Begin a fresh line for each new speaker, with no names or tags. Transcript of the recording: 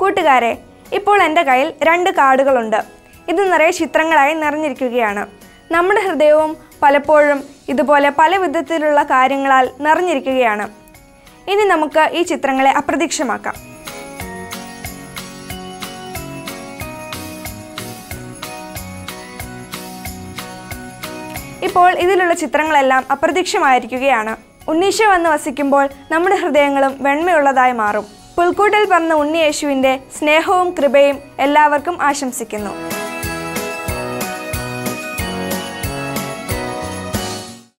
കൂട്ടുകാരെ ഇപ്പോൾ എൻ്റെ കയ്യിൽ രണ്ട് കാർഡുകളുണ്ട് ഇത് നിറയെ ചിത്രങ്ങളായി നിറഞ്ഞിരിക്കുകയാണ് നമ്മുടെ ഹൃദയവും പലപ്പോഴും ഇതുപോലെ പല വിധത്തിലുള്ള കാര്യങ്ങളാൽ നിറഞ്ഞിരിക്കുകയാണ് ഇനി നമുക്ക് ഈ ചിത്രങ്ങളെ അപ്രത്യക്ഷമാക്കാം ഇപ്പോൾ ഇതിലുള്ള ചിത്രങ്ങളെല്ലാം അപ്രത്യക്ഷമായിരിക്കുകയാണ് ഉണ്ണീശോ വന്ന് വസിക്കുമ്പോൾ നമ്മുടെ ഹൃദയങ്ങളും വെണ്മയുള്ളതായി മാറും പുൽക്കൂട്ടിൽ പറഞ്ഞ ഉണ്ണിയേശുവിൻ്റെ സ്നേഹവും കൃപയും എല്ലാവർക്കും ആശംസിക്കുന്നു